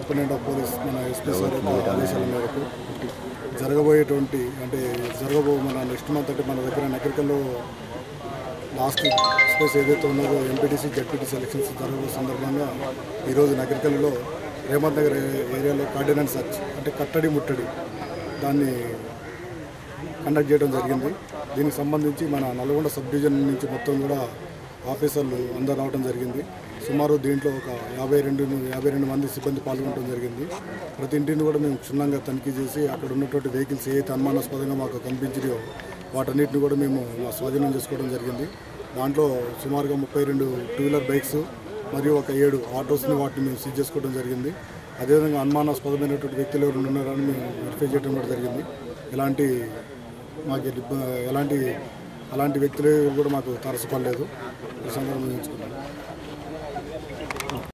superintendent of police మన SP sir యొక్క ఆదేశాల మేరకు జరగబోయేటువంటి అంటే జరగబో మన నెక్స్ట్ మంత్ అంటే మన దగ్గర నగరికల్లో లాస్ట్ స్పేస్ ఏదైతే ఉన్నదో ఎంపీటీసీ జడ్పీటీసీ ఎలక్షన్స్ జరగబో సందర్భంగా ఈరోజు నగరికల్లో రేవంత్ నగర్ ఏ- ఏరియాలో కార్డినెన్స్ సర్చ్ అంటే కట్టడి ముట్టడి దాన్ని కండక్ట్ చేయడం జరిగింది దీనికి సంబంధించి మన నల్గొండ సబ్ డివిజన్ నుంచి మొత్తం కూడా ఆఫీసర్లు అందరు రావడం జరిగింది సుమారు దీంట్లో ఒక యాభై రెండు యాభై రెండు మంది సిబ్బంది పాల్గొనడం జరిగింది ప్రతి ఇంటిని కూడా మేము క్షుణ్ణంగా తనిఖీ చేసి అక్కడ ఉన్నటువంటి వెహికల్స్ ఏదైతే అనుమానాస్పదంగా మాకు కనిపించినాయో వాటన్నిటిని కూడా మేము మా స్వాధీనం చేసుకోవడం జరిగింది దాంట్లో సుమారుగా ముప్పై రెండు టూ వీలర్ బైక్స్ మరియు ఒక ఏడు ఆటోస్ని వాటిని మేము సీజ్ చేసుకోవడం జరిగింది అదేవిధంగా అనుమానాస్పదమైనటువంటి వ్యక్తులు ఎవరు ఉన్నారని మేము వెరిఫై చేయడం కూడా జరిగింది ఎలాంటి మాకు ఇబ్బ- ఎలాంటి అలాంటి వ్యక్తులు కూడా మాకు తారసపడలేదు ఈ సందర్భంగా ఉంచుకుంటాం